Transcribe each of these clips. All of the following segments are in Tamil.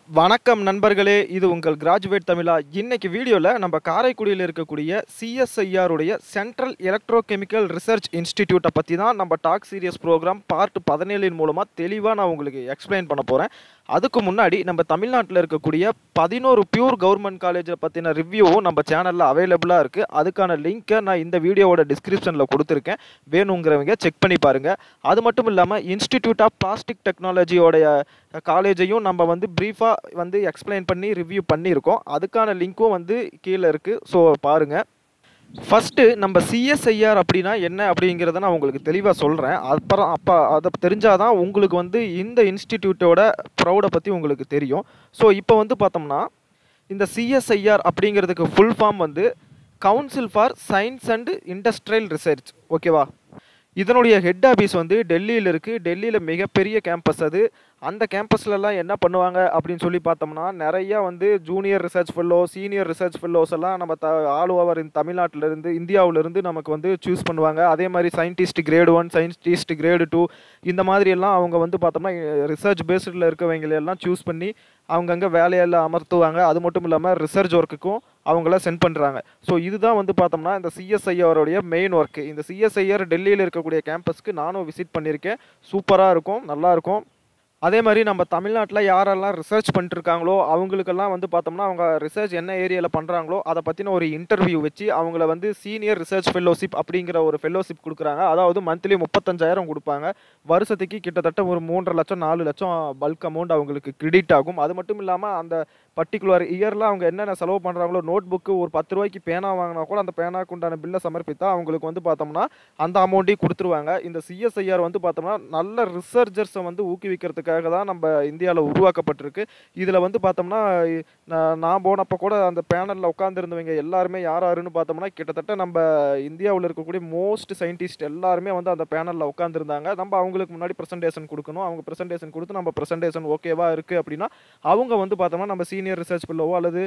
வணக்கம் நண்பர்களே இது உங்கள் கிராஜுவேட் தமிழா இன்னைக்கு வீடியோவில் நம்ம காரைக்குடியில் இருக்கக்கூடிய சிஎஸ்ஐஆர் உடைய சென்ட்ரல் எலக்ட்ரோகெமிக்கல் ரிசர்ச் இன்ஸ்டிடியூட்டை பற்றி தான் நம்ம டாக் சீரியஸ் ப்ரோக்ராம் பார்ட் பதினேழின் மூலமாக தெளிவாக நான் உங்களுக்கு எக்ஸ்பிளைன் பண்ண போகிறேன் அதுக்கு முன்னாடி நம்ம தமிழ்நாட்டில் இருக்கக்கூடிய பதினோரு பியூர் கவர்மெண்ட் காலேஜை பற்றின ரிவ்யூவும் நம்ம சேனலில் அவைலபிளாக இருக்குது அதுக்கான லிங்க்கை நான் இந்த வீடியோவோட டிஸ்கிரிப்ஷனில் கொடுத்துருக்கேன் வேணுங்கிறவங்க செக் பண்ணி பாருங்கள் அது மட்டும் இல்லாமல் இன்ஸ்டிடியூட் ஆஃப் பிளாஸ்டிக் டெக்னாலஜியோடைய காலேஜையும் நம்ம வந்து ப்ரீஃபாக வந்து எக்ஸ்பிளைன் பண்ணி ரிவ்யூ பண்ணியிருக்கோம் அதுக்கான லிங்க்கும் வந்து கீழே இருக்குது ஸோ பாருங்கள் ஃபஸ்ட்டு நம்ம சிஎஸ்ஐஆர் அப்படின்னா என்ன அப்படிங்கிறத நான் உங்களுக்கு தெளிவாக சொல்கிறேன் அப்புறம் அப்போ அதை தெரிஞ்சாதான் உங்களுக்கு வந்து இந்த இன்ஸ்டிடியூட்டோட ப்ரௌடை பற்றி உங்களுக்கு தெரியும் ஸோ இப்போ வந்து பார்த்தோம்னா இந்த சிஎஸ்ஐஆர் அப்படிங்கிறதுக்கு ஃபுல் ஃபார்ம் வந்து council for science and industrial research ஓகேவா இதனுடைய ஹெட் ஆஃபீஸ் வந்து டெல்லியில் இருக்குது டெல்லியில் மிகப்பெரிய கேம்பஸ் அது அந்த கேம்பஸ்லலாம் என்ன பண்ணுவாங்க அப்படின்னு சொல்லி பார்த்தோம்னா நிறையா வந்து junior research fellow senior research fellows எல்லாம் நம்ம த ஆல் ஓவர் இந்த தமிழ்நாட்டிலேருந்து இந்தியாவிலேருந்து நமக்கு வந்து சூஸ் பண்ணுவாங்க அதே மாதிரி scientist grade one scientist grade two இந்த மாதிரி எல்லாம் அவங்க வந்து பார்த்தோம்னா ரிசர்ச் பேஸ்டில் இருக்கவங்களை எல்லாம் சூஸ் பண்ணி அவங்கங்க வேலையெல்லாம் அமர்த்துவாங்க அது மட்டும் இல்லாமல் ரிசர்ச் ஒர்க்குக்கும் அவங்கள சென்ட் பண்ணுறாங்க ஸோ இதுதான் வந்து பார்த்தோம்னா இந்த சிஎஸ்ஐஆருடைய மெயின் ஒர்க்கு இந்த சிஎஸ்ஐஆர் டெல்லியில் இருக்கக்கூடிய கேம்பஸ்க்கு நானும் விசிட் பண்ணியிருக்கேன் சூப்பராக இருக்கும் நல்லாயிருக்கும் அதே மாதிரி நம்ம தமிழ்நாட்டில் யாரெல்லாம் ரிசர்ச் பண்ணிட்டுருக்காங்களோ அவங்களுக்கெல்லாம் வந்து பார்த்தோம்னா அவங்க ரிசர்ச் என்ன ஏரியாவில் பண்ணுறாங்களோ அதை பற்றின ஒரு இன்டர்வியூ வச்சு அவங்கள வந்து சீனியர் ரிசர்ச் ஃபெல்லோஷிப் அப்படிங்கிற ஒரு ஃபெல்லோஷிப் கொடுக்குறாங்க அதாவது மந்த்லி முப்பத்தஞ்சாயிரம் கொடுப்பாங்க வருஷத்துக்கு கிட்டத்தட்ட ஒரு மூன்றரை லட்சம் நாலு லட்சம் பல்க் அமௌண்ட் அவங்களுக்கு கிரெடிட் ஆகும் அது மட்டும் இல்லாமல் அந்த பர்டிகுலர் இயரில் அவங்க என்னென்ன செலவு பண்ணுறாங்களோ நோட் புக்கு ஒரு பத்து ரூபாய்க்கு பேனா வாங்கினா கூட அந்த பேனாக்கு உண்டான பில்லை சமர்ப்பித்தா அவங்களுக்கு வந்து பார்த்தோம்னா அந்த அமௌண்ட்டையும் கொடுத்துருவாங்க இந்த சிஎஸ்ஐஆர் வந்து பார்த்தோம்னா நல்ல ரிசர்ச்சர்ஸை வந்து ஊக்குவிக்கிறதுக்காக தான் நம்ம இந்தியாவில் உருவாக்கப்பட்டிருக்கு இதில் வந்து பார்த்தோம்னா நான் நான் போனப்போ கூட அந்த பேனலில் உட்காந்துருந்தவங்க எல்லாருமே யார் யாருன்னு பார்த்தோம்னா கிட்டத்தட்ட நம்ம இந்தியாவில் இருக்கக்கூடிய மோஸ்ட் சயின்டிஸ்ட் எல்லாருமே வந்து அந்த பேனலில் உட்காந்துருந்தாங்க நம்ம அவங்களுக்கு முன்னாடி ப்ரெசன்டேஷன் கொடுக்கணும் அவங்க ப்ரெசன்டேஷன் கொடுத்து நம்ம ப்ரெசன்டேஷன் ஓகேவா இருக்குது அப்படின்னா அவங்க வந்து பார்த்தோம்னா நம்ம சீனியர் ரிசர்ச் பில்லவோ அல்லது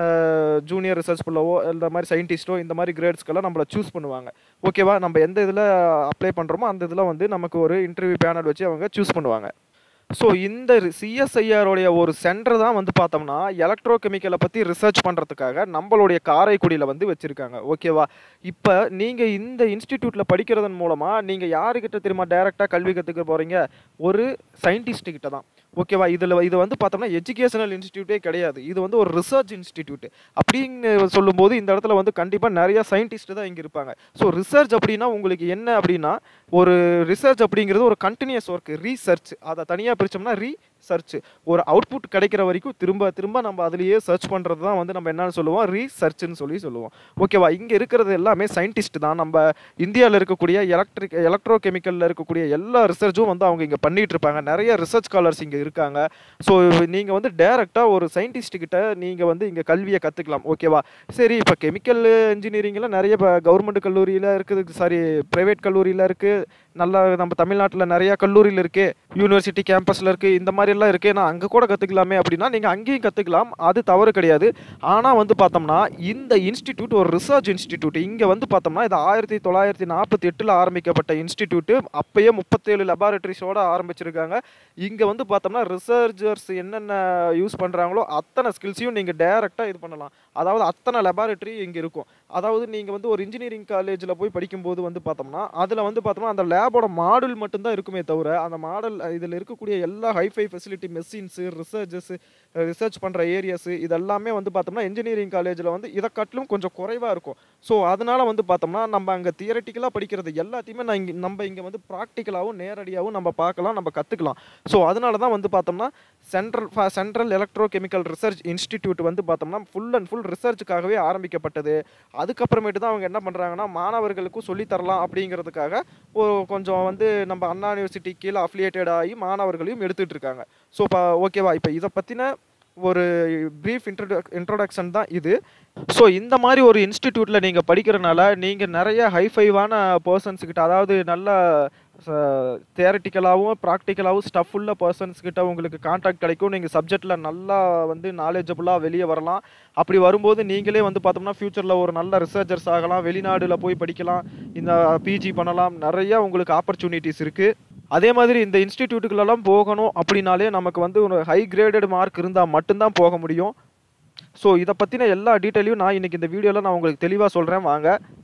ஜூனியர் ரிசர்ச் பில்லவோ இந்த மாதிரி சயின்டிஸ்ட்டோ இந்த மாதிரி கிரேட்ஸ்க்கெல்லாம் நம்மளை சூஸ் பண்ணுவாங்க ஓகேவா நம்ம எந்த இதில் அப்ளை பண்ணுறோமோ அந்த இதில் வந்து நமக்கு ஒரு இன்டர்வியூ பேனல் வச்சு அவங்க சூஸ் பண்ணுவாங்க ஸோ இந்த சிஎஸ்ஐஆருடைய ஒரு சென்டர் தான் வந்து பார்த்தோம்னா எலக்ட்ரோ கெமிக்கலை பற்றி ரிசர்ச் பண்ணுறதுக்காக நம்மளுடைய காரைக்குடியில் வந்து வச்சுருக்காங்க ஓகேவா இப்போ நீங்கள் இந்த இன்ஸ்டிடியூட்டில் படிக்கிறதன் மூலமாக நீங்கள் யாருக்கிட்ட தெரியுமா டைரெக்டாக கல்வி கற்றுக்க போகிறீங்க ஒரு சயின்டிஸ்ட்டு கிட்ட தான் ஓகேவா இதில் இது வந்து பார்த்தோம்னா எஜுகேஷனல் இன்ஸ்டியூட்டே கிடையாது இது வந்து ஒரு ரிசர்ச் இன்ஸ்டிடியூட் அப்படின்னு சொல்லும்போது இந்த இடத்துல வந்து கண்டிப்பாக நிறைய சயின்டிஸ்ட் தான் இங்கே இருப்பாங்க ஸோ ரிசர்ச் அப்படின்னா உங்களுக்கு என்ன அப்படின்னா ஒரு ரிசர்ச் அப்படிங்கிறது ஒரு கண்டினியூஸ் ஒர்க் ரீசர்ச் அதை தனியாக பிரித்தோம்னா ரீ சர்ச் ஒரு அவுட்புட் கிடைக்கிற வரைக்கும் திரும்ப திரும்ப நம்ம அதுலேயே சர்ச் பண்ணுறது தான் வந்து நம்ம என்னன்னு சொல்லுவோம் ரீசர்ச்னு சொல்லி சொல்லுவோம் ஓகேவா இங்கே இருக்கிறது எல்லாமே சயின்டிஸ்ட் தான் நம்ம இந்தியாவில் இருக்கக்கூடிய எலக்ட்ரிக் எலக்ட்ரோ கெமிக்கலில் இருக்கக்கூடிய எல்லா ரிசர்ச்சும் வந்து அவங்க இங்கே பண்ணிகிட்டு இருப்பாங்க நிறைய ரிசர்ச் ஸ்காலர்ஸ் இங்கே இருக்காங்க ஸோ நீங்கள் வந்து டேரெக்டாக ஒரு சயின்டிஸ்ட்டுக்கிட்ட நீங்கள் வந்து இங்கே கல்வியை கற்றுக்கலாம் ஓகேவா சரி இப்போ கெமிக்கல் இன்ஜினியரிங்கில் நிறைய இப்போ கவர்மெண்ட் கல்லூரியில் இருக்குது சாரி ப்ரைவேட் கல்லூரியில் இருக்குது நல்லா நம்ம தமிழ்நாட்டில் நிறையா கல்லூரியில் இருக்குது யூனிவர்சிட்டி கேம்பஸில் இருக்குது இந்த மாதிரிலாம் இருக்குது நான் அங்கே கூட கற்றுக்கலாமே அப்படின்னா நீங்கள் அங்கேயும் கற்றுக்கலாம் அது தவறு கிடையாது ஆனால் வந்து பார்த்தோம்னா இந்த இன்ஸ்டிடியூட் ஒரு ரிசர்ச் இன்ஸ்டிடியூட் இங்கே வந்து பார்த்தோம்னா இது ஆயிரத்தி தொள்ளாயிரத்தி நாற்பத்தி எட்டில் ஆரம்பிக்கப்பட்ட இன்ஸ்டிடியூட்டு அப்பயே முப்பத்தேழு லெபார்டரிஸோட ஆரம்பிச்சிருக்காங்க இங்கே வந்து பார்த்தோம்னா ரிசர்ச்சர்ஸ் என்னென்ன யூஸ் பண்ணுறாங்களோ அத்தனை ஸ்கில்ஸையும் நீங்கள் டேரெக்டாக இது பண்ணலாம் அதாவது அத்தனை லெபார்டரி இங்கே இருக்கும் அதாவது நீங்கள் வந்து ஒரு இன்ஜினியரிங் காலேஜில் போய் படிக்கும்போது வந்து பார்த்தோம்னா அதில் வந்து பார்த்தோம்னா அந்த லேபோட மாடல் மட்டும்தான் இருக்குமே தவிர அந்த மாடல் இதில் இருக்கக்கூடிய எல்லா hifi facility machines researches research பண்ணுற ஏரியாஸு இதெல்லாமே வந்து பார்த்தோம்னா இன்ஜினியரிங் காலேஜில் வந்து இதை காட்டிலும் கொஞ்சம் குறைவாக இருக்கும் ஸோ அதனால் வந்து பார்த்தோம்னா நம்ம அங்கே தியரட்டிக்கலாக படிக்கிறது எல்லாத்தையுமே நான் இங்கே நம்ம இங்கே வந்து ப்ராக்டிக்கலாகவும் நேரடியாகவும் நம்ம பார்க்கலாம் நம்ம கற்றுக்கலாம் ஸோ அதனால தான் வந்து பார்த்தோம்னா central central electro chemical research institute வந்து பார்த்தோம்னா ஃபுல் அண்ட் ஃபுல் ரிசர்ச்சுக்காகவே ஆரம்பிக்கப்பட்டது அதுக்கப்புறமேட்டு தான் அவங்க என்ன பண்ணுறாங்கன்னா மாணவர்களுக்கும் சொல்லித்தரலாம் அப்படிங்கிறதுக்காக ஒரு கொஞ்சம் வந்து நம்ம அண்ணா யூனிவர்சிட்டி கீழே அஃபிலியேட்டட் ஆகி மாணவர்களையும் எடுத்துகிட்டு இருக்காங்க ஸோ இப்போ ஓகேவா இப்போ இதை பற்றின ஒரு ப்ரீஃப் இன்ட்ரோ இன்ட்ரோடக்ஷன் தான் இது ஸோ இந்த மாதிரி ஒரு இன்ஸ்டிடியூட்டில் நீங்கள் படிக்கிறனால நீங்கள் நிறைய ஹைஃபைவான பர்சன்ஸ் கிட்ட அதாவது நல்ல தேரட்டிக்கலாகவும் ப்ராக்டிக்கலாகவும் ஸ்டஃப் உள்ள பர்சன்ஸ் கிட்ட உங்களுக்கு கான்டாக்ட் கிடைக்கும் நீங்கள் சப்ஜெக்டில் நல்லா வந்து நாலேஜபுளாக வெளியே வரலாம் அப்படி வரும்போது நீங்களே வந்து பார்த்தோம்னா ஃப்யூச்சரில் ஒரு நல்ல ரிசர்ச்சர்ஸ் ஆகலாம் வெளிநாடுல போய் படிக்கலாம் இந்த பிஜி பண்ணலாம் நிறைய உங்களுக்கு ஆப்பர்ச்சுனிட்டிஸ் இருக்குது அதே மாதிரி இந்த இன்ஸ்டிடியூட்டுகளெல்லாம் போகணும் அப்படின்னாலே நமக்கு வந்து ஒரு ஹை கிரேடட் மார்க் இருந்தால் மட்டும்தான் போக முடியும் ஸோ இதை பற்றின எல்லா டீட்டெயிலையும் நான் இன்றைக்கி இந்த வீடியோவில் நான் உங்களுக்கு தெளிவாக சொல்கிறேன் வாங்க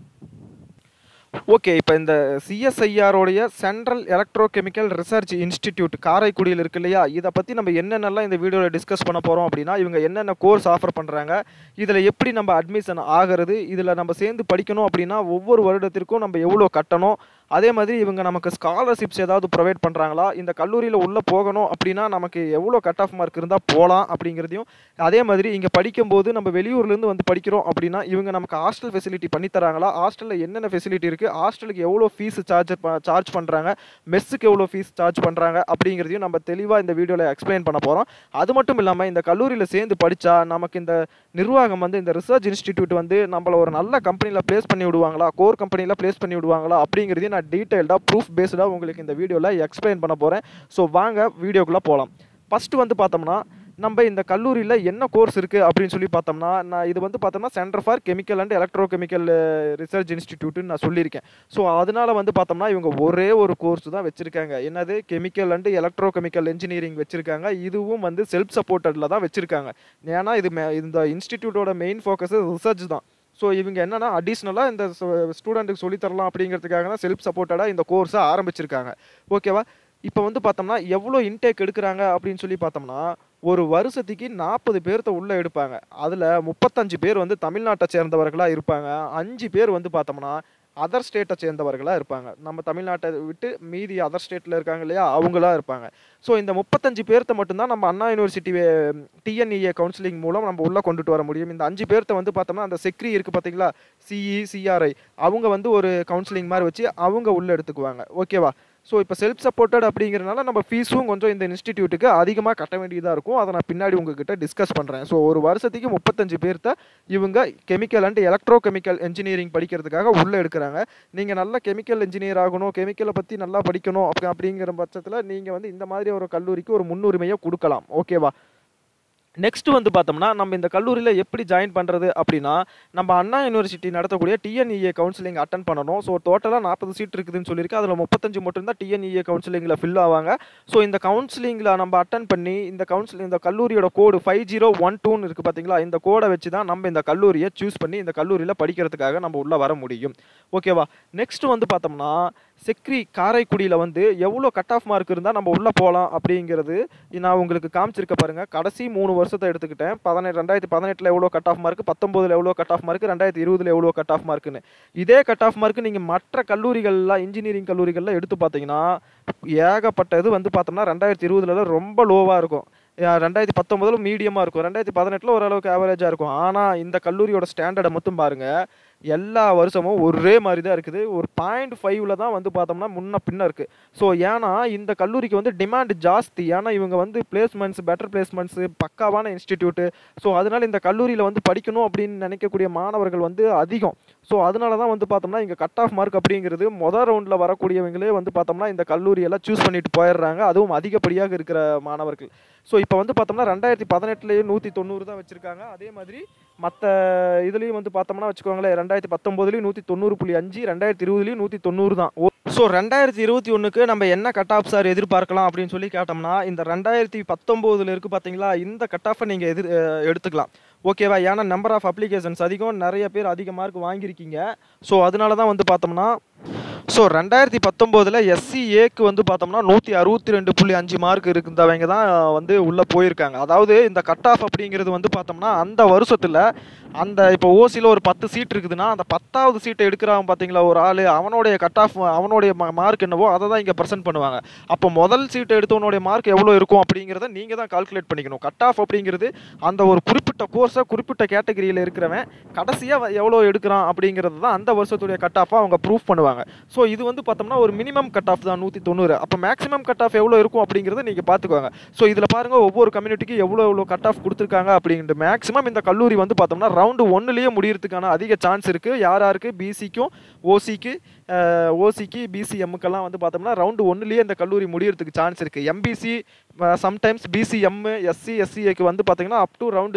ஓகே இப்போ இந்த சிஎஸ்ஐஆரோடைய சென்ட்ரல் எலக்ட்ரோகெமிக்கல் ரிசர்ச் இன்ஸ்டிடியூட் காரைக்குடியில் இருக்கு இல்லையா இதை பற்றி நம்ம என்னென்னலாம் இந்த வீடியோவில் டிஸ்கஸ் பண்ண போகிறோம் அப்படின்னா இவங்க என்னென்ன கோர்ஸ் ஆஃபர் பண்ணுறாங்க இதில் எப்படி நம்ம அட்மிஷன் ஆகிறது இதில் நம்ம சேர்ந்து படிக்கணும் அப்படின்னா ஒவ்வொரு வருடத்திற்கும் நம்ம எவ்வளோ கட்டணும் அதே மாதிரி இவங்க நமக்கு ஸ்காலர்ஷிப்ஸ் ஏதாவது ப்ரொவைட் பண்ணுறாங்களா இந்த கல்லூரியில் உள்ளே போகணும் அப்படின்னா நமக்கு எவ்வளோ கட் ஆஃப் மார்க் இருந்தால் போகலாம் அப்படிங்கிறதையும் அதே மாதிரி இங்கே படிக்கும்போது நம்ம வெளியூர்லேருந்து வந்து படிக்கிறோம் அப்படின்னா இவங்க நமக்கு ஹாஸ்டல் ஃபெசிலிட்டி பண்ணி தராங்களா ஹாஸ்டலில் என்னென்ன ஃபெசிலிட்டி இருக்குது ஹாஸ்டலுக்கு எவ்வளோ ஃபீஸ் சார்ஜ் சார்ஜ் பண்ணுறாங்க மெஸ்ஸுக்கு எவ்வளோ ஃபீஸ் சார்ஜ் பண்ணுறாங்க அப்படிங்கிறதையும் நம்ம தெளிவாக இந்த வீடியோவில் எக்ஸ்பிளைன் பண்ண போகிறோம் அது மட்டும் இல்லாமல் இந்த கல்லூரியில் சேர்ந்து படித்தா நமக்கு இந்த நிர்வாகம் வந்து இந்த ரிசர்ச் இன்ஸ்டிடியூட் வந்து நம்மளை ஒரு நல்ல கம்பெனியில் ப்ளேஸ் பண்ணி விடுவாங்களா கோர் கம்பெனியில் ப்ளேஸ் பண்ணி விடுவாங்களா அப்படிங்கிறதையும் நான் டீட்டெயில்டாக ப்ரூஃப் பேஸ்டாக உங்களுக்கு இந்த வீடியோவில் எக்ஸ்பிளைன் பண்ண போகிறேன் ஸோ வாங்க வீடியோக்குள்ளே போகலாம் ஃபஸ்ட்டு வந்து பார்த்தோம்னா நம்ம இந்த கல்லூரியில் என்ன கோர்ஸ் இருக்குது அப்படின்னு சொல்லி பார்த்தோம்னா நான் இது வந்து பார்த்தோம்னா centre for chemical and electrochemical research இன்ஸ்டிடியூட்னு நான் சொல்லியிருக்கேன் ஸோ அதனால வந்து பார்த்தோம்னா இவங்க ஒரே ஒரு கோர்ஸ் தான் வச்சுருக்காங்க என்னது கெமிக்கல் அண்ட் எலக்ட்ரோகெமிக்கல் இன்ஜினியரிங் வச்சுருக்காங்க இதுவும் வந்து செல்ஃப் சப்போர்ட்டடில் தான் வச்சுருக்காங்க ஏன்னா இது மே- இந்த இன்ஸ்டிடியூட்டோட மெயின் ஃபோக்கஸ் ரிசர்ச் தான் ஸோ இவங்க என்னன்னா அடிஷ்னலாக இந்த ஸ்டூடெண்ட்டுக்கு சொல்லித்தரலாம் அப்படிங்கிறதுக்காக தான் செல்ஃப் சப்போர்ட்டடாக இந்த கோர்ஸை ஆரம்பிச்சிருக்காங்க ஓகேவா இப்போ வந்து பார்த்தோம்னா எவ்வளோ இன்டேக் எடுக்கிறாங்க அப்படின்னு சொல்லி பார்த்தோம்னா ஒரு வருஷத்துக்கு நாற்பது பேர்த்த உள்ளே எடுப்பாங்க அதில் முப்பத்தஞ்சு பேர் வந்து தமிழ்நாட்டை சேர்ந்தவர்களாக இருப்பாங்க அஞ்சு பேர் வந்து பார்த்தோம்னா அதர் ஸ்டேட்டை சேர்ந்தவர்களாக இருப்பாங்க நம்ம தமிழ்நாட்டை விட்டு மீதி அதர் ஸ்டேட்டில் இருக்காங்க இல்லையா அவங்களா இருப்பாங்க ஸோ இந்த முப்பத்தஞ்சு பேர்த்த மட்டும்தான் நம்ம அண்ணா யூனிவர்சிட்டி டிஎன்இஏ கவுன்சிலிங் மூலம் நம்ம உள்ளே கொண்டுட்டு வர முடியும் இந்த அஞ்சு பேர்த்த வந்து பார்த்தோம்னா அந்த செக்ரி இருக்குது பார்த்தீங்களா சிஇ சிஆர்ஐ அவங்க வந்து ஒரு கவுன்சிலிங் மாதிரி வச்சு அவங்க உள்ளே எடுத்துக்குவாங்க ஓகேவா ஸோ இப்போ செல்ஃப் சப்போர்ட்டட் அப்படிங்கிறனால நம்ம ஃபீஸும் கொஞ்சம் இந்த இன்ஸ்டிடியூட்டுக்கு அதிகமாக கட்ட வேண்டியதாக இருக்கும் அதை நான் பின்னாடி உங்ககிட்ட டிஸ்கஸ் பண்ணுறேன் ஸோ ஒரு வருஷத்துக்கு முப்பத்தஞ்சு பேர்த்த இவங்க chemical and electrochemical engineering படிக்கிறதுக்காக உள்ளே எடுக்கிறாங்க நீங்கள் நல்ல கெமிக்கல் இன்ஜினியர் ஆகணும் கெமிக்கலை பற்றி நல்லா படிக்கணும் அப்படி அப்படிங்கிற பட்சத்தில் நீங்கள் வந்து இந்த மாதிரி ஒரு கல்லூரிக்கு ஒரு முன்னுரிமையை கொடுக்கலாம் ஓகேவா நெக்ஸ்ட் வந்து பார்த்தோம்னா நம்ம இந்த கல்லூரியில் எப்படி ஜாயின் பண்ணுறது அப்படின்னா நம்ம அண்ணா யூனிவர்சிட்டி நடத்தக்கூடிய டிஎன்இஏ கவுன்சிலிங் அட்டன் பண்ணணும் ஸோ டோட்டலாக நாற்பது சீட் இருக்குதுன்னு சொல்லியிருக்கு அதில் முப்பத்தஞ்சு மட்டும்தான் டிஎன்இஏ கவுன்சிலிங்கில் ஃபில் ஆவாங்க ஸோ இந்த கவுன்சிலிங்கில் நம்ம அட்டன் பண்ணி இந்த கவுன்சிலிங் இந்த கல்லூரியோட கோடு ஃபைவ் ஜீரோ ஒன் டூன்னு இருக்குது பார்த்தீங்களா இந்த கோடை வச்சு தான் நம்ம இந்த கல்லூரியை சூஸ் பண்ணி இந்த கல்லூரியில் படிக்கிறதுக்காக நம்ம உள்ளே வர முடியும் ஓகேவா நெக்ஸ்ட் வந்து பார்த்தோம்னா செக்ரி காரைக்குடியில் வந்து எவ்வளோ கட் ஆஃப் மார்க் இருந்தால் நம்ம உள்ளே போகலாம் அப்படிங்கிறது நான் உங்களுக்கு காமிச்சிருக்க பாருங்க கடைசி மூணு வருஷத்தை எடுத்துக்கிட்டேன் பதினெட்டு ரெண்டாயிரத்தி பதினெட்டில் எவ்வளோ கட் ஆஃப் மார்க் பத்தொம்போதில் எவ்வளோ கட் ஆஃப் மார்க் ரெண்டாயிரத்தி இருபதுல எவ்வளோ கட் ஆஃப் மார்க்குன்னு இதே கட் ஆஃப் மார்க் நீங்கள் மற்ற கல்லூரிகள்லாம் இன்ஜினியரிங் கல்லூரிகளில் எடுத்து பார்த்தீங்கன்னா ஏகப்பட்டது வந்து பார்த்தோம்னா ரெண்டாயிரத்தி இருபதுல ரொம்ப லோவாக இருக்கும் அஹ் ரெண்டாயிரத்தி பத்தொம்போதில் மீடியமாக இருக்கும் ரெண்டாயிரத்தி பதினெட்டில் ஓரளவுக்கு ஆவரேஜாக இருக்கும் ஆனால் இந்த கல்லூரியோட ஸ்டாண்டர்டை மட்டும் பாருங்கள் எல்லா வருஷமும் ஒரே மாதிரி தான் இருக்குது ஒரு பாயிண்ட் ஃபைவ்ல தான் வந்து பார்த்தோம்னா முன்ன பின்ன இருக்குது ஸோ ஏன்னா இந்த கல்லூரிக்கு வந்து டிமாண்ட் ஜாஸ்தி ஏன்னா இவங்க வந்து பிளேஸ்மெண்ட்ஸ் பெட்டர் பிளேஸ்மெண்ட்ஸு பக்காவான இன்ஸ்டிடியூட்டு ஸோ அதனால இந்த கல்லூரியில் வந்து படிக்கணும் அப்படின்னு நினைக்கக்கூடிய மாணவர்கள் வந்து அதிகம் ஸோ அதனால தான் வந்து பார்த்தோம்னா இங்கே கட் ஆஃப் மார்க் அப்படிங்கிறது மொதல் ரவுண்டில் வரக்கூடியவங்களே வந்து பார்த்தோம்னா இந்த கல்லூரியெல்லாம் சூஸ் பண்ணிட்டு போயிடுறாங்க அதுவும் அதிகப்படியாக இருக்கிற மாணவர்கள் ஸோ இப்போ வந்து பார்த்தோம்னா ரெண்டாயிரத்தி பதினெட்டுலேயே நூற்றி தொண்ணூறு தான் வச்சுருக்காங்க அதே மாதிரி மற்ற இதுலேயும் வந்து பார்த்தோம்னா வச்சுக்கோங்களேன் ரெண்டாயிரத்தி பத்தொம்போதுலேயும் நூற்றி தொண்ணூறு புள்ளி அஞ்சு ரெண்டாயிரத்தி இருபதுலேயும் நூற்றி தொண்ணூறு தான் ஸோ ரெண்டாயிரத்தி இருபத்தி ஒன்றுக்கு நம்ம என்ன கட் ஆஃப் சார் எதிர்பார்க்கலாம் அப்படின்னு சொல்லி கேட்டோம்னா இந்த ரெண்டாயிரத்தி பத்தொம்போதில் இருக்குது பார்த்தீங்களா இந்த கட் ஆஃபை நீங்கள் எதிர் அஹ் எடுத்துக்கலாம் ஓகேவா ஏன்னா நம்பர் ஆஃப் அப்ளிகேஷன்ஸ் அதிகம் நிறைய பேர் அதிக மார்க் வாங்கியிருக்கீங்க ஸோ அதனால தான் வந்து பார்த்தோம்னா ஸோ ரெண்டாயிரத்தி பத்தொம்போதில் எஸ்சிஏக்கு வந்து பார்த்தோம்னா நூற்றி அறுபத்தி ரெண்டு புள்ளி அஞ்சு மார்க் இருந்தவங்க தான் வந்து உள்ளே போயிருக்காங்க அதாவது இந்த கட் ஆஃப் அப்படிங்கிறது வந்து பார்த்தோம்னா அந்த வருஷத்தில் அந்த இப்போ ஓசியில் ஒரு பத்து சீட் இருக்குதுன்னா அந்த பத்தாவது சீட்டை எடுக்கிறான் பார்த்தீங்களா ஒரு ஆள் அவனுடைய கட் ஆஃப் அவனுடைய மார்க் என்னவோ அதை தான் இங்கே ப்ரெசென்ட் பண்ணுவாங்க அப்போ முதல் சீட்டை எடுத்தவனுடைய மார்க் எவ்வளோ இருக்கும் அப்படிங்கிறத நீங்கள் தான் கால்குலேட் பண்ணிக்கணும் கட் ஆஃப் அப்படிங்கிறது அந்த ஒரு குறிப்பிட்ட கோர்ஸை குறிப்பிட்ட கேட்டகரியில் இருக்கிறவன் கடைசியாக எவ்வளோ எடுக்கிறான் அப்படிங்கிறது தான் அந்த வருஷத்துடைய கட் ஆஃபாக அவங்க ப்ரூஃப் பண்ணுவாங்க ஸோ இது வந்து பார்த்தோம்னா ஒரு மினிமம் கட் ஆஃப் தான் நூற்றி தொண்ணூறு அப்போ மேக்ஸிமம் கட் ஆஃப் எவ்வளோ இருக்கும் அப்படிங்கிறத நீங்கள் பார்த்துக்கோங்க ஸோ இதில் பாருங்கள் ஒவ்வொரு கம்யூனிட்டிக்கு எவ்வளோ எவ்வளோ கட் ஆஃப் கொடுத்துருக்காங்க அப்படின்ட்டு மேக்ஸிமம் இந்த கல்லூரி வந்து பார்த்தோம்னா ரவுண்டு ஒன்றுலேயே முடியறதுக்கான அதிக சான்ஸ் இருக்குது யார் யாருக்கு பிசிக்கும் ஓசிக்கு ஓசிக்கு பிசிஎம்முக்கெல்லாம் வந்து பார்த்தோம்னா ரவுண்டு ஒன்றுலேயே இந்த கல்லூரி முடியறதுக்கு சான்ஸ் இருக்குது எம்பிசி சம்டைம்ஸ் பிசிஎம் எஸ்சி எஸ்சிஏக்கு வந்து பார்த்தீங்கன்னா up to round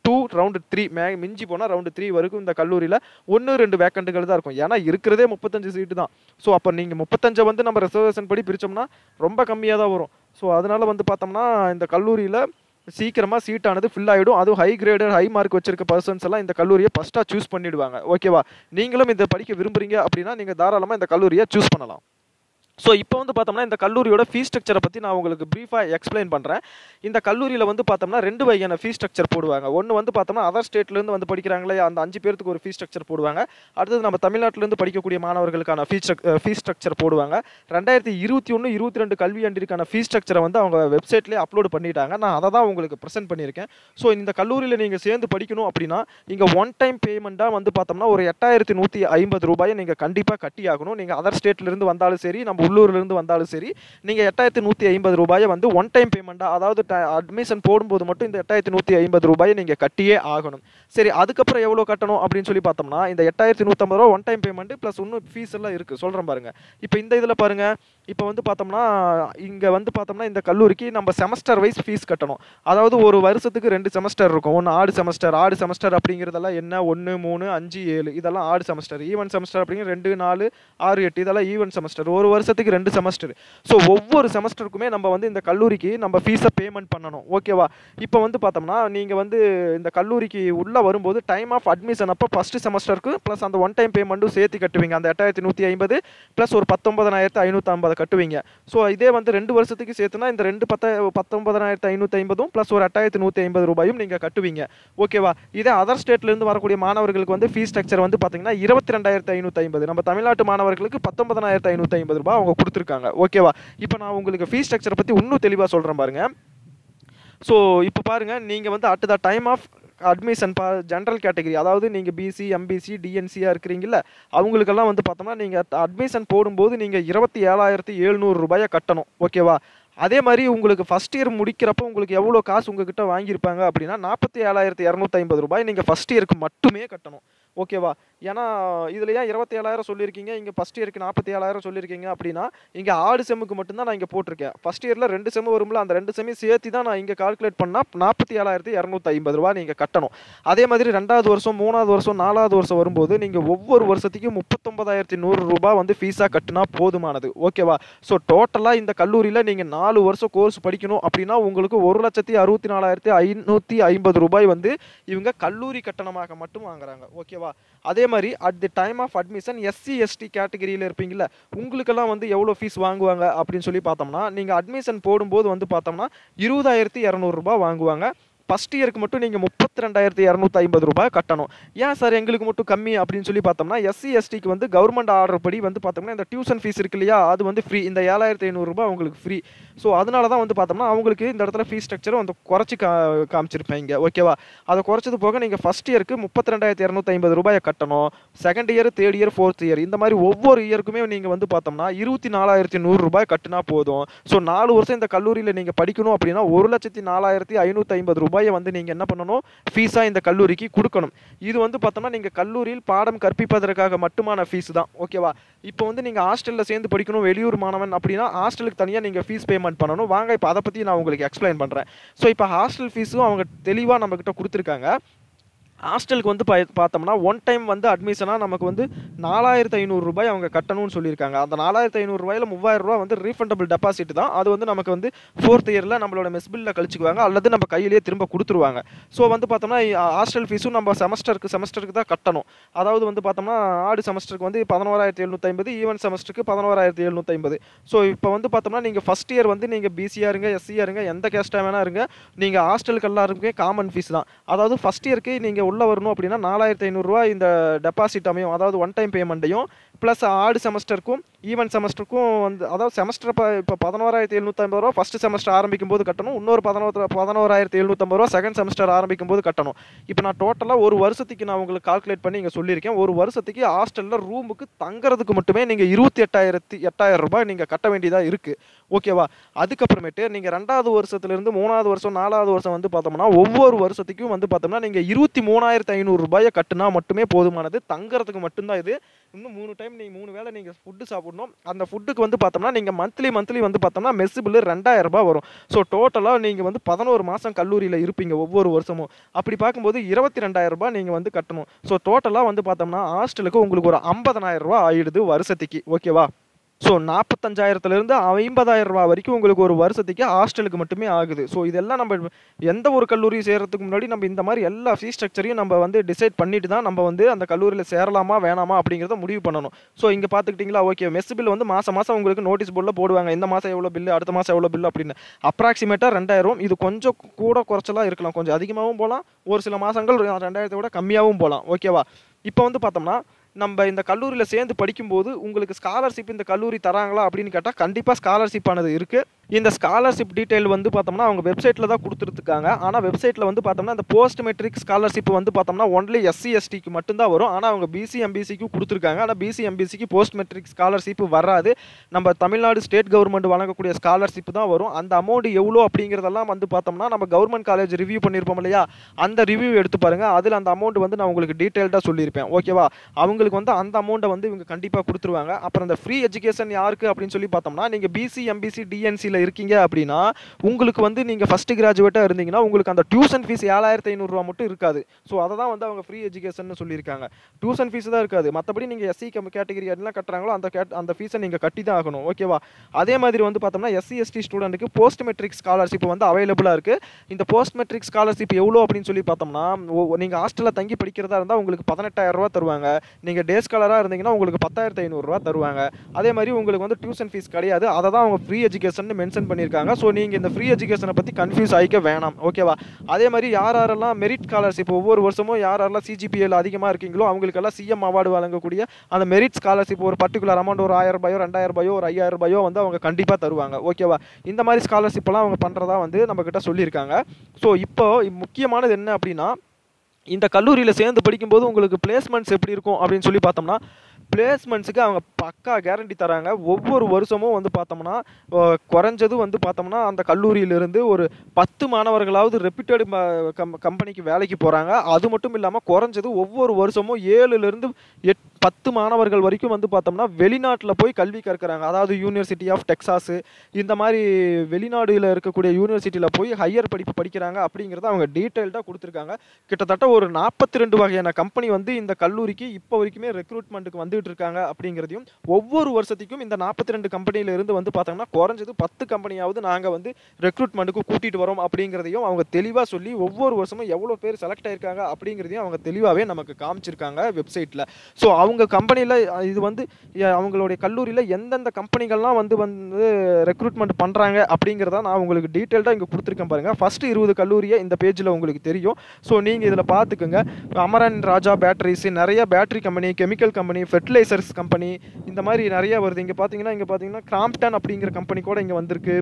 two round three may மிஞ்சி போனால் ரவுண்டு த்ரீ வரைக்கும் இந்த கல்லூரியில் ஒன்று ரெண்டு வேக்கண்ட்டுகள் தான் இருக்கும் ஏன்னா இருக்கிறதே முப்பத்தஞ்சு சீட்டு தான் ஸோ அப்போ நீங்கள் முப்பத்தஞ்சை வந்து நம்ம ரிசர்வேஷன் படி பிரித்தோம்னா ரொம்ப கம்மியாக தான் வரும் ஸோ அதனால் வந்து பார்த்தோம்னா இந்த கல்லூரியில் சீக்கிரமாக சீட்டானது ஃபில் ஆகிடும் அதுவும் ஹை கிரேடட் ஹை மார்க் வச்சிருக்க பர்சன்ஸ் எல்லாம் இந்த கல்லூரியை ஃபஸ்ட்டாக சூஸ் பண்ணிடுவாங்க ஓகேவா நீங்களும் இதை படிக்க விரும்புறீங்க அப்படின்னா நீங்கள் தாராளமாக இந்த கல்லூரியை சூஸ் பண்ணலாம் ஸோ இப்போ வந்து பார்த்தோம்னா இந்த கல்லூரியோட ஃபீஸ் ஸ்ட்ரக்சரை பற்றி நான் உங்களுக்கு ப்ரீஃபாக எக்ஸ்பிளைன் பண்ணுறேன் இந்த கல்லூரியில் வந்து பார்த்தோம்னா ரெண்டு வகையான ஃபீஸ் ஸ்ட்ரக்சர் போடுவாங்க ஒன்று வந்து பார்த்தோம்னா அதர் ஸ்டேட்லேருந்து வந்து படிக்கிறாங்களே அந்த அஞ்சு பேருக்கு ஒரு ஃபீஸ் ஸ்ட்ரக்சர் போடுவாங்க அடுத்தது நம்ம தமிழ்நாட்டிலேருந்து படிக்கக்கூடிய மாணவர்களுக்கான ஃபீஸ் ஃபீஸ் ஸ்ட்ரக்சர் போடுவாங்க ரெண்டாயிரத்தி இருபத்தி ஒன்று இருபத்தி ரெண்டு கல்வியாண்டிற்கான ஃபீஸ் ஸ்ட்ரக்சரை வந்து அவங்க வெப்சைட்லேயே அப்லோட் பண்ணிட்டாங்க நான் அதை தான் உங்களுக்கு ப்ரெசென்ட் பண்ணியிருக்கேன் ஸோ இந்த கல்லூரியில் நீங்கள் சேர்ந்து படிக்கணும் அப்படின்னா இங்கே ஒன் டைம் பேமெண்ட்டாக வந்து பார்த்தோம்னா ஒரு எட்டாயிரத்தி நூற்றி ஐம்பது ரூபாயை நீங்கள் கண்டிப்பாக கட்டி ஆகணும் நீங்கள் அதர் ஸ்டேட்லேருந்து வந்தாலும் சரி நம்ம உள்ளூர்லேருந்து வந்தாலும் சரி நீங்கள் எட்டாயிரத்தி நூற்றி ஐம்பது ரூபாயை வந்து ஒன் டைம் பேமெண்ட்டாக அதாவது அட்மிஷன் போடும்போது மட்டும் இந்த எட்டாயிரத்தி நூற்றி ஐம்பது ரூபாயை நீங்கள் கட்டியே ஆகணும் சரி அதுக்கப்புறம் எவ்வளோ கட்டணும் அப்படின்னு சொல்லி பார்த்தோம்னா இந்த எட்டாயிரத்தி நூற்றம்பது ரூபா ஒன் டைம் பேமெண்ட் ப்ளஸ் இன்னும் ஃபீஸ் எல்லாம் இருக்குது சொல்கிறேன் பாருங்க இப்போ இந்த இதில் பாருங்க இப்போ வந்து பார்த்தோம்னா இங்கே வந்து பார்த்தோம்னா இந்த கல்லூரிக்கு நம்ம செமஸ்டர் வைஸ் ஃபீஸ் கட்டணும் அதாவது ஒரு வருஷத்துக்கு ரெண்டு செமஸ்டர் இருக்கும் ஒன்று ஆடு செமஸ்டர் ஆடு செமஸ்டர் அப்படிங்கிறதெல்லாம் என்ன ஒன்று மூணு அஞ்சு ஏழு இதெல்லாம் ஆடு செமஸ்டர் ஈவன் செமஸ்டர் அப்படிங்கிற ரெண்டு நாலு ஆறு எட்டு இதெல்லாம் ஈவன் செமஸ்டர் ஒரு வருஷத்துக்கு ரெண்டு செமஸ்டர் ஸோ ஒவ்வொரு செமஸ்டருக்குமே நம்ம வந்து இந்த கல்லூரிக்கு நம்ம ஃபீஸை பேமெண்ட் பண்ணணும் ஓகேவா இப்போ வந்து பார்த்தோம்னா நீங்கள் வந்து இந்த கல்லூரிக்கு உள்ளே வரும்போது டைம் ஆஃப் அட்மிஷன் அப்போ ஃபஸ்ட்டு செமஸ்டருக்கு ப்ளஸ் அந்த ஒன் டைம் பேமெண்ட்டும் சேர்த்து கட்டுவீங்க அந்த எட்டாயிரத்தி நூற்றி ஐம்பது ப்ளஸ் ஒரு பத்தொன்பதனாயிரத்து ஐநூற்றி ஐம்பது கட்டுவீங்க ஸோ இதே வந்து ரெண்டு வருஷத்துக்கு சேர்த்துனா இந்த ரெண்டு பத்த பத்தொன்பதனாயிரத்து ஐநூற்றி ஐம்பதும் ப்ளஸ் ஒரு எட்டாயிரத்து நூற்றி ஐம்பது ரூபாயும் நீங்கள் கட்டுவீங்க ஓகேவா இதே அதர் ஸ்டேட்லேருந்து வரக்கூடிய மாணவர்களுக்கு வந்து ஃபீஸ் ஸ்ட்ரக்சர் வந்து பார்த்தீங்கன்னா இருபத்தி ரெண்டாயிரத்து ஐநூற்றி ஐம்பது நம்ம தமிழ்நாட்டு மாணவர்களுக்கு பத்தொன்பதனாயிரத்து ஐநூற்றி ஐம்பது ரூபாய் அவங்க கொடுத்துருக்காங்க ஓகேவா இப்போ நான் உங்களுக்கு ஃபீஸ் ஸ்ட்ரக்சரை பற்றி இன்னும் தெளிவாக சொல்கிறேன் பாருங்க ஸோ இப்போ பாருங்க நீங்கள் வந்து at the time of admission பா ஜென்ரல் கேட்டகரி அதாவது நீங்கள் பிசி எம்பிசி டிஎன்சியாக இருக்கிறீங்கள அவங்களுக்கெல்லாம் வந்து பார்த்தோம்னா நீங்கள் அட்மிஷன் போடும்போது நீங்கள் இருபத்தி ஏழாயிரத்தி எழுநூறு ரூபாயை கட்டணும் ஓகேவா அதே மாதிரி உங்களுக்கு ஃபஸ்ட் இயர் முடிக்கிறப்போ உங்களுக்கு எவ்வளோ காசு உங்ககிட்ட வாங்கியிருப்பாங்க அப்படின்னா நாற்பத்தி ஏழாயிரத்தி இரநூத்தி ஐம்பது ரூபாய் நீங்கள் ஃபஸ்ட் இயருக்கு மட்டுமே கட்டணும் ஓகேவா ஏன்னா இதில் ஏன் இருபத்தி ஏழாயிரம் சொல்லியிருக்கீங்க இங்கே ஃபஸ்ட் இயருக்கு நாற்பத்தி ஏழாயிரம் சொல்லியிருக்கீங்க அப்படின்னா இங்கே ஆறு செம்முக்கு மட்டும்தான் நான் இங்கே போட்டிருக்கேன் ஃபஸ்ட் இயரில் ரெண்டு செம் வரும்ல அந்த ரெண்டு செம்மையும் சேர்த்து தான் நான் இங்கே கால்குலேட் பண்ணால் நாற்பத்தி ஏழாயிரத்தி இரநூத்தி ஐம்பது ரூபா நீங்கள் கட்டணும் அதே மாதிரி ரெண்டாவது வருஷம் மூணாவது வருஷம் நாலாவது வருஷம் வரும்போது நீங்கள் ஒவ்வொரு வருஷத்துக்கும் முப்பத்தொம்பதாயிரத்தி நூறு ரூபாய் வந்து ஃபீஸாக கட்டினா போதுமானது ஓகேவா ஸோ டோட்டலாக இந்த கல்லூரியில் நீங்கள் நாலு வருஷம் கோர்ஸ் படிக்கணும் அப்படின்னா உங்களுக்கு ஒரு லட்சத்தி அறுபத்தி நாலாயிரத்தி ஐநூற்றி ஐம்பது ரூபாய் வந்து இவங்க கல்லூரி கட்டணமாக மட்டும் வாங்குறாங்க ஓகேவா அதே மாதிரி at the time of admission SC ST கேட்டகரியில் இருப்பீங்கல்ல உங்களுக்கெல்லாம் வந்து எவ்வளோ ஃபீஸ் வாங்குவாங்க அப்படின்னு சொல்லி பார்த்தோம்னா நீங்கள் அட்மிஷன் போடும்போது வந்து பார்த்தோம்னா இருபதாயிரத்தி இரநூறுபா வாங்குவாங்க ஃபஸ்ட் இயருக்கு மட்டும் நீங்கள் முப்பத்தி ரெண்டாயிரத்தி இரநூத்தி ஐம்பது ரூபாய் கட்டணும் ஏன் சார் எங்களுக்கு மட்டும் கம்மி அப்படின்னு சொல்லி பார்த்தோம்னா எஸ்சி எஸ்டிக்கு வந்து கவர்மெண்ட் ஆர்டர் படி வந்து பார்த்தோம்னா இந்த டியூஷன் ஃபீஸ் இருக்கு இல்லையா அது வந்து ஃப்ரீ இந்த ஏழாயிரத்தி ஐநூறுரூபா உங்களுக்கு ஃப்ரீ ஸோ அதனால தான் வந்து பார்த்தோம்னா அவங்களுக்கு இந்த இடத்துல ஃபீஸ் ஸ்ட்ரக்சரும் வந்து குறைச்சி கா காமிச்சிருப்பேங்க ஓகேவா அதை குறைச்சது போக நீங்கள் ஃபஸ்ட் இயருக்கு முப்பத்தி ரெண்டாயிரத்தி இரநூத்தி ஐம்பது ரூபாயை கட்டணும் second year third year fourth year இந்த மாதிரி ஒவ்வொரு இயருக்குமே நீங்கள் வந்து பார்த்தோம்னா இருபத்தி நாலாயிரத்தி நூறு ரூபாய் கட்டினா போதும் ஸோ நாலு வருஷம் இந்த கல்லூரியில் நீங்கள் படிக்கணும் அப்படின்னா ஒரு லட்சத்தி நாலாயிரத்தி ஐநூற்றி ஐம்பது ரூபாயை வந்து நீங்கள் என்ன பண்ணணும் ஃபீஸாக இந்த கல்லூரிக்கு கொடுக்கணும் இது வந்து பார்த்தோம்னா நீங்கள் கல்லூரியில் பாடம் கற்பிப்பதற்காக மட்டுமான ஃபீஸ் தான் ஓகேவா இப்போ வந்து நீங்கள் ஹாஸ்டலில் சேர்ந்து படிக்கணும் வெளியூர் மாணவன் அப்படின்னா ஹாஸ்டலுக்கு தனியாக நீங்கள் ஃபீஸ் பேமெண்ட் பண்ணணும் வாங்க இப்போ அதை பற்றி நான் உங்களுக்கு எக்ஸ்பிளைன் பண்ணுறேன் ஸோ இப்போ ஹாஸ்டல் ஃபீஸும் அவங்க தெளிவாக நம்மக்கிட்ட கொடுத்துருக்காங்க ஹாஸ்டலுக்கு வந்து பா பார்த்தோம்னா ஒன் டைம் வந்து அட்மிஷனாக நமக்கு வந்து நாலாயிரத்து ஐநூறுரூபாய் அவங்க கட்டணும்னு சொல்லியிருக்காங்க அந்த நாலாயிரத்து ஐநூறுரூவாயில் மூவாயிரம் ரூபா வந்து ரீஃபண்டபிள் டெபாசிட் தான் அது வந்து நமக்கு வந்து ஃபோர்த் இயரில் நம்மளோட மெஸ் பில்லில் கழிச்சுக்குவாங்க அல்லது நம்ம கையிலேயே திரும்ப கொடுத்துருவாங்க ஸோ வந்து பார்த்தோம்னா ஹாஸ்டல் ஃபீஸும் நம்ம செமஸ்டருக்கு செமஸ்டருக்கு தான் கட்டணும் அதாவது வந்து பார்த்தோம்னா ஆடு செமஸ்டருக்கு வந்து பதினோராயிரத்தி எழுநூற்றி ஐம்பது ஈவன் செமஸ்டருக்கு பதினோராயிரத்தி எழுநூற்றி ஐம்பது ஸோ இப்போ வந்து பார்த்தோம்னா நீங்கள் ஃபஸ்ட் இயர் வந்து நீங்கள் பிசியாக இருங்க எஸ்சியாக இருங்க எந்த கேஸ்ட்டாக வேணா இருங்க நீங்கள் ஹாஸ்டலுக்கு எல்லாருக்குமே காமன் ஃபீஸ் தான் அதாவது ஃபஸ்ட் இயருக்கு நீங்கள் உள்ளே வரணும் அப்படின்னா நாலாயிரத்தி ஐநூறுரூவா இந்த டெபாசிட் அமையும் அதாவது ஒன் டைம் பேமெண்ட்டையும் ப்ளஸ் ஆடு செமஸ்டருக்கும் ஈவன் செமஸ்டருக்கும் வந்து அதாவது செமஸ்டர் இப்போ இப்போ பதினோராயிரத்தி எழுநூற்றம்பது ரூபா ஃபஸ்ட் செமஸ்டர் ஆரம்பிக்கும் போது கட்டணும் இன்னொரு பதினோரு பதினோராயிரத்தி எழுநூற்றம்பது ரூபா செகண்ட் செமஸ்டர் ஆரம்பிக்கும் போது கட்டணும் இப்போ நான் டோட்டலாக ஒரு வருஷத்துக்கு நான் உங்களுக்கு கால்குலேட் பண்ணி இங்கே சொல்லியிருக்கேன் ஒரு வருஷத்துக்கு ஹாஸ்டலில் ரூமுக்கு தங்குறதுக்கு மட்டுமே நீங்கள் இருபத்தி எட்டாயிரத்தி எட்டாயிரம் ரூபாய் நீங்கள் கட்ட வேண்டியதாக இருக்குது ஓகேவா அதுக்கப்புறமேட்டு நீங்கள் ரெண்டாவது வருஷத்துலேருந்து மூணாவது வருஷம் நாலாவது வருஷம் வந்து பார்த்தோம்னா ஒவ்வொரு வருஷத்துக்கும் வந்து பார்த்தோம்னா நீங்கள் இருபத்தி மூணாயிரத்தி ஐநூறு ரூபாயை கட்டுனா மட்டுமே போதுமானது தங்குறதுக்கு மட்டும்தான் இது இன்னும் மூணு டைம் நீங்கள் மூணு வேளை நீங்கள் ஃபுட்டு சாப்பிடணும் அந்த ஃபுட்டுக்கு வந்து பார்த்தோம்னா நீங்கள் மந்த்லி மந்த்லி வந்து பார்த்தோம்னா மெஸ் பில்லு ரெண்டாயிரம் ரூபாய் வரும் ஸோ டோட்டலாக நீங்கள் வந்து பதினோரு மாதம் கல்லூரியில் இருப்பீங்க ஒவ்வொரு வருஷமும் அப்படி பார்க்கும்போது இருபத்தி ரெண்டாயிரம் ரூபாய் நீங்கள் வந்து கட்டணும் ஸோ டோட்டலாக வந்து பார்த்தோம்னா ஹாஸ்டலுக்கு உங்களுக்கு ஒரு ஐம்பதனாயிரம் ரூபாய் ஆயிடுது வருஷத்துக்கு ஓகேவா ஸோ நாற்பத்தஞ்சாயிரத்துலேருந்து ஐம்பதாயிரம் ரூபா வரைக்கும் உங்களுக்கு ஒரு வருஷத்துக்கு ஹாஸ்டலுக்கு மட்டுமே ஆகுது ஸோ இதெல்லாம் நம்ம எந்த ஒரு கல்லூரி சேர்றதுக்கு முன்னாடி நம்ம இந்த மாதிரி எல்லா ஃபீஸ் ஸ்ட்ரக்சரையும் நம்ம வந்து டிசைட் பண்ணிட்டு தான் நம்ம வந்து அந்த கல்லூரியில் சேரலாமா வேணாமா அப்படிங்கிறத முடிவு பண்ணணும் ஸோ இங்கே பார்த்துக்கிட்டிங்களா ஓகே மெஸ் பில் வந்து மாதம் மாதம் உங்களுக்கு நோட்டீஸ் போர்டில் போடுவாங்க இந்த மாதம் எவ்வளோ பில்லு அடுத்த மாதம் எவ்வளோ பில்லு அப்படின்னு அப்ராக்சிமேட்டாக ரெண்டாயிரம் இது கொஞ்சம் கூட குறைச்சலாக இருக்கலாம் கொஞ்சம் அதிகமாகவும் போகலாம் ஒரு சில மாதங்கள் ரெண்டாயிரத்தை விட கம்மியாகவும் போகலாம் ஓகேவா இப்போ வந்து பார்த்தோம்னா நம்ம இந்த கல்லூரியில் சேர்ந்து படிக்கும்போது உங்களுக்கு ஸ்காலர்ஷிப் இந்த கல்லூரி தராங்களா அப்படின்னு கேட்டால் கண்டிப்பாக ஸ்காலர்ஷிப் ஆனது இருக்குது இந்த ஸ்காலர்ஷிப் டீட்டெயில் வந்து பார்த்தோம்னா அவங்க வெப்சைட்டில் தான் கொடுத்துருக்காங்க ஆனால் வெப்சைட்டில் வந்து பார்த்தோம்னா இந்த போஸ்ட் மெட்ரிக் ஸ்காலர்ஷிப் வந்து பார்த்தோம்னா ஒன்லி எஸ்சி எஸ்டிக்கு மட்டும்தான் வரும் ஆனால் அவங்க பிசி எம்பிசிக்கு கொடுத்துருக்காங்க ஆனால் பிசி எம்பிசிக்கு போஸ்ட் மெட்ரிக் ஸ்காலர்ஷிப் வராது நம்ம தமிழ்நாடு ஸ்டேட் கவர்மெண்ட் வழங்கக்கூடிய ஸ்காலர்ஷிப் தான் வரும் அந்த அமௌண்ட் எவ்வளோ அப்படிங்கிறதெல்லாம் வந்து பார்த்தோம்னா நம்ம கவர்மெண்ட் காலேஜ் ரிவ்யூ பண்ணியிருப்போம் இல்லையா அந்த ரிவ்யூ எடுத்து பாருங்க அதில் அந்த அமௌண்ட் வந்து நான் உங்களுக்கு டீட்டெயில்டாக சொல்லியிருப்பேன் ஓகேவா அவங்களுக்கு வந்து அந்த அமௌண்ட்டை வந்து இவங்க கண்டிப்பாக கொடுத்துருவாங்க அப்புறம் இந்த ஃப்ரீ எஜுகேஷன் யாருக்கு அப்படின்னு சொல்லி பார்த்தோம்னா நீங்கள் பிசி எம்பிசி டிஎன்சியில் இருக்கீங்க அப்படின்னா உங்களுக்கு வந்து நீங்கள் ஃபஸ்ட்டு கிராஜுவேட்டாக இருந்தீங்கன்னா உங்களுக்கு அந்த டியூஷன் ஃபீஸ் ஏழாயிரத்தி ஐநூறுரூவா மட்டும் இருக்காது ஸோ அதை தான் வந்து அவங்க ஃப்ரீ எஜுகேஷன் சொல்லியிருக்காங்க டியூஷன் ஃபீஸ் தான் இருக்காது மற்றபடி நீங்கள் எஸ்சி கேட்டகரி எல்லாம் கட்டுறாங்களோ அந்த கேட் அந்த ஃபீஸை நீங்கள் கட்டி தான் ஆகணும் ஓகேவா அதே மாதிரி வந்து பார்த்தோம்னா எஸ்சி எஸ்டி ஸ்டூடெண்ட்டுக்கு போஸ்ட் மெட்ரிக் ஸ்காலர்ஷிப் வந்து அவைலபிளாக இருக்குது இந்த போஸ்ட் மெட்ரிக் ஸ்காலர்ஷிப் எவ்வளோ அப்படின்னு சொல்லி பார்த்தோம்னா நீங்கள் ஹாஸ்டலில் தங்கி படிக்கிறதா இருந்தால் உங்களுக்கு பதினெட்டாயிரம் ரூபா தருவாங்க நீங்கள் டே ஸ்காலராக இருந்தீங்கன்னா உங்களுக்கு பத்தாயிரத்து ஐநூறுரூவா தருவாங்க அதே மாதிரி உங்களுக்கு வந்து டியூஷன் ஃபீஸ் கிடையாது அதை தான் அவங்க ஃப்ரீ எஜுகேஷன் மென்ஷன் பண்ணியிருக்காங்க ஸோ நீங்கள் இந்த ஃப்ரீ எஜுகேஷனை பற்றி கன்ஃபியூஸ் ஆகிக்க வேணாம் ஓகேவா அதே மாதிரி யார் யாரெல்லாம் மெரிட் ஸ்காலர்ஷிப் ஒவ்வொரு வருஷமும் யார் யாரெல்லாம் சிஜிபிஎல் அதிகமாக இருக்கீங்களோ அவங்களுக்கெல்லாம் சிஎம் அவார்டு வழங்கக்கூடிய அந்த மெரிட் ஸ்காலர்ஷிப் ஒரு பர்டிகுலர் அமௌண்ட் ஒரு ஆயிரம் ரூபாயோ ரெண்டாயிரம் ரூபாயோ ஒரு ஐயாயிரம் ரூபாயோ வந்து அவங்க கண்டிப்பாக தருவாங்க ஓகேவா இந்த மாதிரி ஸ்காலர்ஷிப்லாம் அவங்க பண்ணுறதா வந்து நம்மக்கிட்ட சொல்லியிருக்காங்க ஸோ இப்போ முக்கியமானது என்ன அப்படின்னா இந்த கல்லூரியில் சேர்ந்து படிக்கும்போது உங்களுக்கு பிளேஸ்மெண்ட்ஸ் எப்படி இருக்கும் அப்படின்னு சொல்லி பார்த்தோம்னா பிளேஸ்மெண்ட்ஸுக்கு அவங்க பக்கா கேரண்டி தராங்க ஒவ்வொரு வருஷமும் வந்து பார்த்தோம்னா அஹ், குறைஞ்சது வந்து பார்த்தோம்னா அந்த கல்லூரியிலிருந்து ஒரு பத்து மாணவர்களாவது ரெப்யூட்டட் கம் கம்பெனிக்கு வேலைக்கு போகிறாங்க அது மட்டும் இல்லாமல் குறைஞ்சது ஒவ்வொரு வருஷமும் ஏழுலேருந்து எட் பத்து மாணவர்கள் வரைக்கும் வந்து பார்த்தோம்னா வெளிநாட்டில் போய் கல்வி கற்கிறாங்க அதாவது யூனிவர்சிட்டி ஆஃப் டெக்சாஸு இந்த மாதிரி வெளிநாடுல இருக்கக்கூடிய யூனிவர்சிட்டியில் போய் ஹையர் படிப்பு படிக்கிறாங்க அப்படிங்கிறத அவங்க டீட்டெயில்டாக கொடுத்துருக்காங்க கிட்டத்தட்ட ஒரு நாற்பத்தி ரெண்டு வகையான கம்பெனி வந்து இந்த கல்லூரிக்கு இப்போ வரைக்குமே ரெக்ரூட்மெண்ட்டுக்கு வந்துட்டு இருக்காங்க அப்படிங்கிறதையும் ஒவ்வொரு வருஷத்துக்கும் இந்த நாற்பத்தி ரெண்டு கம்பெனியில இருந்து வந்து பார்த்தோம்னா குறைஞ்சது பத்து கம்பெனியாவது நாங்கள் வந்து ரெக்ரூட்மெண்ட்டுக்கு கூட்டிகிட்டு வரோம் அப்படிங்கிறதையும் அவங்க தெளிவாக சொல்லி ஒவ்வொரு வருஷமும் எவ்வளோ பேர் செலக்ட் ஆயிருக்காங்க அப்படிங்கிறதையும் அவங்க தெளிவாகவே நமக்கு காமிச்சிருக்காங்க வெப்சைட்டில் ஸோ அவங்க கம்பெனியில் இது வந்து அஹ், அவங்களுடைய கல்லூரியில் எந்தெந்த கம்பெனிகள்லாம் வந்து வந்து ரெக்ரூட்மெண்ட் பண்ணுறாங்க அப்படிங்கிறத நான் உங்களுக்கு டீட்டெயில்டாக இங்கே கொடுத்துருக்கேன் பாருங்கள் ஃபஸ்ட்டு இருபது கல்லூரியை இந்த பேஜில் உங்களுக்கு தெரியும் ஸோ நீங்கள் இதில் பார்த்துக்குங்க அமரன் ராஜா பேட்டரிஸ் நிறைய battery company chemical company fertilizers company இந்த மாதிரி நிறைய வருது இங்கே பார்த்தீங்கன்னா இங்கே பார்த்தீங்கன்னா கிராம்ப்டன் அப்படிங்கிற கம்பெனி கூட இங்கே வந்திருக்கு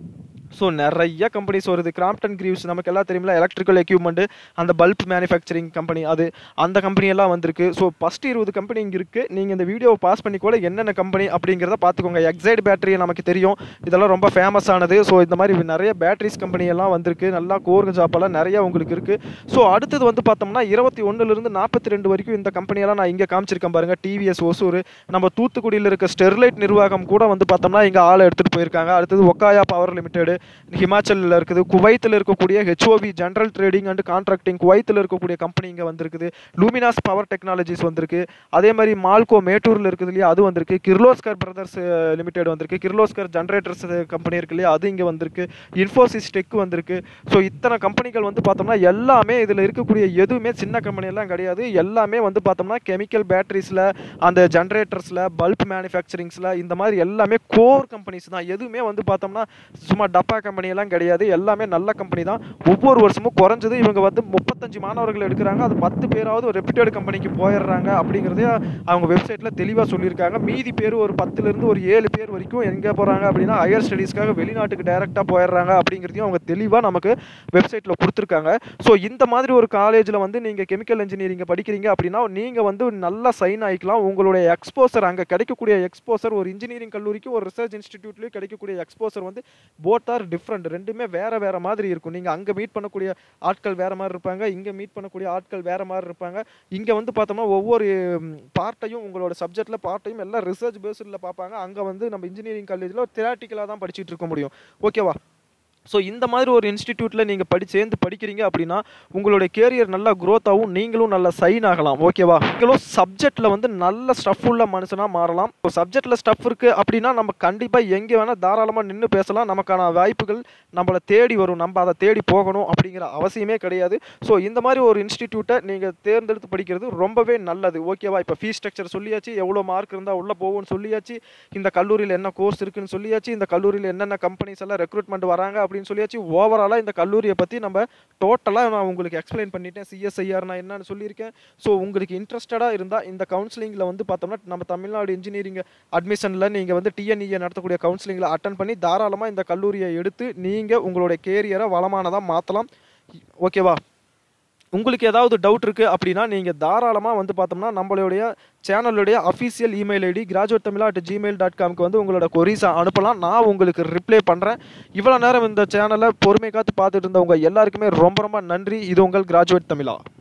ஸோ நிறைய கம்பெனிஸ் வருது கிராம்ப்டன் கிரீவ்ஸ் நமக்கு எல்லாம் தெரியுமில்ல எலக்ட்ரிக்கல் எக்யூப்மெண்ட் அந்த பல்ப் மேனுஃபேக்சரிங் கம்பெனி அது அந்த கம்பெனி எல்லாம் வந்திருக்கு ஸோ ஃபஸ்ட்டு இருபது கம்பெனி இங்கே இருக்குது நீங்கள் இந்த வீடியோவை பாஸ் பண்ணி கூட என்னென்ன கம்பெனி அப்படிங்கிறத பார்த்துக்கோங்க எக்ஸைட் பேட்டரி நமக்கு தெரியும் இதெல்லாம் ரொம்ப ஃபேமஸ் ஆனது ஸோ இந்த மாதிரி நிறைய பேட்டரிஸ் கம்பெனி எல்லாம் வந்திருக்கு நல்லா கோர் ஜாப்பெல்லாம் நிறைய உங்களுக்கு இருக்குது ஸோ அடுத்தது வந்து பார்த்தோம்னா இருபத்தி ஒன்றுலேருந்து நாற்பத்தி ரெண்டு வரைக்கும் இந்த கம்பெனியெல்லாம் நான் இங்கே காமிச்சிருக்கேன் பாருங்கள் டிவிஎஸ் ஒசூர் நம்ம தூத்துக்குடியில் இருக்க ஸ்டெர்லைட் நிர்வாகம் கூட வந்து பார்த்தோம்னா இங்கே ஆளை எடுத்துகிட்டு போயிருக்காங்க அடுத்தது ஒக்காயா பவர் லிமிடெடு ஹிமாச்சலில் இருக்குது குவைத்தில் இருக்கக்கூடிய HOV general trading and contracting குவைத்தில் இருக்கக்கூடிய கம்பெனி இங்கே வந்திருக்குது லூமினாஸ் பவர் டெக்னாலஜிஸ் வந்திருக்கு அதே மாதிரி மால்கோ மேட்டூரில் இருக்குது இல்லையா அது வந்திருக்கு கிர்லோஸ்கர் பிரதர்ஸ் லிமிடெட் வந்திருக்கு கிர்லோஸ்கர் ஜென்ரேட்டர்ஸ் கம்பெனி இருக்கு இல்லையா அது இங்கே வந்திருக்கு இன்ஃபோசிஸ் டெக் வந்திருக்கு ஸோ இத்தனை கம்பெனிகள் வந்து பார்த்தோம்னா எல்லாமே இதில் இருக்கக்கூடிய எதுவுமே சின்ன கம்பெனி எல்லாம் கிடையாது எல்லாமே வந்து பார்த்தோம்னா கெமிக்கல் பேட்டரிஸில் அந்த ஜென்ரேட்டர்ஸில் பல்ப் மேனுஃபேக்சரிங்ஸில் இந்த மாதிரி எல்லாமே கோர் கம்பெனிஸ் தான் எதுவுமே வந்து பார்த்தோம்னா சும்மா டப்பா கம்பெனி எல்லாம் கிடையாது எல்லாமே நல்ல கம்பெனி தான் ஒவ்வொரு வருஷமும் குறைஞ்சது இவங்க வந்து முப்பத்தஞ்சு மாணவர்கள் எடுக்கிறாங்க அது பத்து பேராவது ஒரு ரெப்யூட்டட் கம்பெனிக்கு போயிடுறாங்க அப்படிங்கிறதே அவங்க வெப்சைட்டில் தெளிவாக சொல்லியிருக்காங்க மீதி பேர் ஒரு பத்துலேருந்து ஒரு ஏழு பேர் வரைக்கும் எங்கே போகிறாங்க அப்படின்னா ஹையர் ஸ்டடீஸ்க்காக வெளிநாட்டுக்கு டைரெக்டாக போயிடுறாங்க அப்படிங்கிறதையும் அவங்க தெளிவாக நமக்கு வெப்சைட்டில் கொடுத்துருக்காங்க ஸோ இந்த மாதிரி ஒரு காலேஜில் வந்து நீங்கள் கெமிக்கல் இன்ஜினியரிங் படிக்கிறீங்க அப்படின்னா நீங்கள் வந்து நல்லா சைன் ஆகிக்கலாம் உங்களுடைய எக்ஸ்போசர் அங்கே கிடைக்கக்கூடிய எக்ஸ்போசர் ஒரு இன்ஜினியரிங் கல்லூரிக்கு ஒரு ரிசர்ச் இன்ஸ்டிடியூட்லேயும் கிடைக்கக்கூடிய எக்ஸ்போசர் வந்து போத்தா ஆர் டிஃப்ரெண்ட் ரெண்டுமே வேறு வேறு மாதிரி இருக்கும் நீங்கள் அங்கே மீட் பண்ணக்கூடிய ஆட்கள் வேறு மாதிரி இருப்பாங்க இங்கே மீட் பண்ணக்கூடிய ஆட்கள் வேறு மாதிரி இருப்பாங்க இங்கே வந்து பார்த்தோம்னா ஒவ்வொரு பார்ட்டையும் உங்களோட சப்ஜெக்டில் பார்ட்டையும் எல்லாம் ரிசர்ச் பேஸ்டில் பார்ப்பாங்க அங்கே வந்து நம்ம இன்ஜினியரிங் காலேஜில் திராட்டிக்கலாக தான் படிச்சுட்டு இருக்க முடியும் ஓகேவா ஸோ இந்த மாதிரி ஒரு இன்ஸ்டிடியூட்டில் நீங்கள் படி சேர்ந்து படிக்கிறீங்க அப்படின்னா உங்களுடைய கேரியர் நல்லா growth ஆகும் நீங்களும் நல்லா சைன் ஆகலாம் ஓகேவா நீங்களும் சப்ஜெக்டில் வந்து நல்ல ஸ்டஃப் உள்ள மனுஷனாக மாறலாம் இப்போ சப்ஜெக்டில் ஸ்டஃப் இருக்குது அப்படின்னா நம்ம கண்டிப்பாக எங்கே வேணால் தாராளமாக நின்று பேசலாம் நமக்கான வாய்ப்புகள் நம்மளை தேடி வரும் நம்ம அதை தேடி போகணும் அப்படிங்கிற அவசியமே கிடையாது ஸோ இந்த மாதிரி ஒரு இன்ஸ்டிடியூட்டை நீங்கள் தேர்ந்தெடுத்து படிக்கிறது ரொம்பவே நல்லது ஓகேவா இப்போ ஃபீஸ் ஸ்ட்ரக்சர் சொல்லியாச்சு எவ்வளோ மார்க் இருந்தால் உள்ளே போகும்னு சொல்லியாச்சு இந்த கல்லூரியில் என்ன கோர்ஸ் இருக்குன்னு சொல்லியாச்சு இந்த கல்லூரியில் என்னென்ன கம்பெனிஸ் எல்லாம் ரெக்ரூட்மெண்ட் வராங்க அப்படின்னு சொல்லியாச்சு ஓவராலாக இந்த கல்லூரியை பற்றி நம்ம டோட்டலாக நான் உங்களுக்கு எக்ஸ்பிளைன் பண்ணிட்டேன் சிஎஸ்ஐஆர் நான் என்னன்னு சொல்லியிருக்கேன் ஸோ உங்களுக்கு இன்ட்ரெஸ்டடாக இருந்தால் இந்த கவுன்சிலிங்கில் வந்து பார்த்தோம்னா நம்ம தமிழ்நாடு இன்ஜினியரிங் அட்மிஷனில் நீங்கள் வந்து டிஎன்இஏ நடத்தக்கூடிய கவுன்சிலிங்கில் அட்டன் பண்ணி தாராளமாக இந்த கல்லூரியை எடுத்து நீங்கள் உங்களுடைய கேரியரை வளமானதாக மாற்றலாம் ஓகேவா உங்களுக்கு ஏதாவது டவுட் இருக்குது அப்படின்னா நீங்கள் தாராளமாக வந்து பார்த்தோம்னா நம்மளுடைய சேனலுடைய official email ID graduate Tamizha at Gmail dot காம்க்கு வந்து உங்களோட கொரிஸை அனுப்பலாம் நான் உங்களுக்கு ரிப்ளை பண்ணுறேன் இவ்வளோ நேரம் இந்த சேனலை பொறுமை காத்து பார்த்துட்டு இருந்தவங்க எல்லாருக்குமே ரொம்ப ரொம்ப நன்றி இது உங்கள் கிராஜுவேட் தமிழா